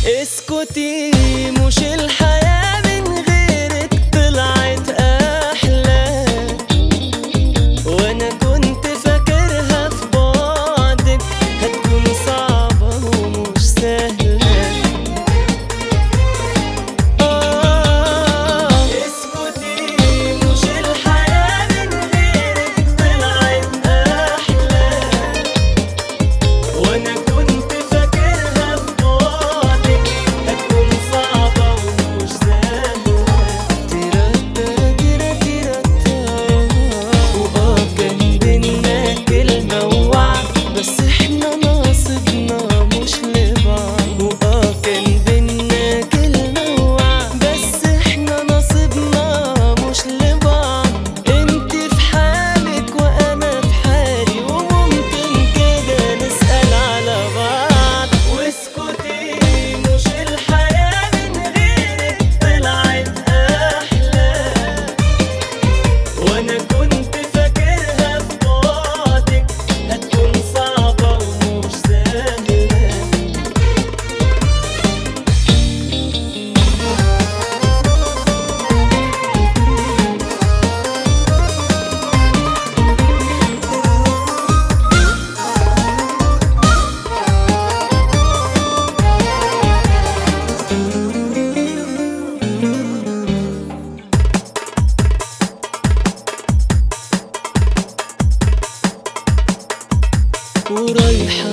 اسكتي مش الحياة من غيرك طلعت أحلى وأنا كنت فاكرها في بعدك هتكون صعبة ومش سهلة آه اسكتي مش الحياة من غيرك طلعت أحلى وانا كنت فاكرها في بعدك هتكون صعبة ومش سهلة تيرا تيرا تيرا تيرا واه كان بينا كلمة ووعد بس احنا نصيبنا مش لبعض واه كان بينا كلمة ووعد بس احنا نصيبنا مش لبعض انت في حالك وانا في حالي وممكن كده نسأل على بعض واسكتي مش الحياة من غيرك طلعت أحلى وانا كنت فاكرها في بعدك هتكون صعبة ومش سهلة ورايحة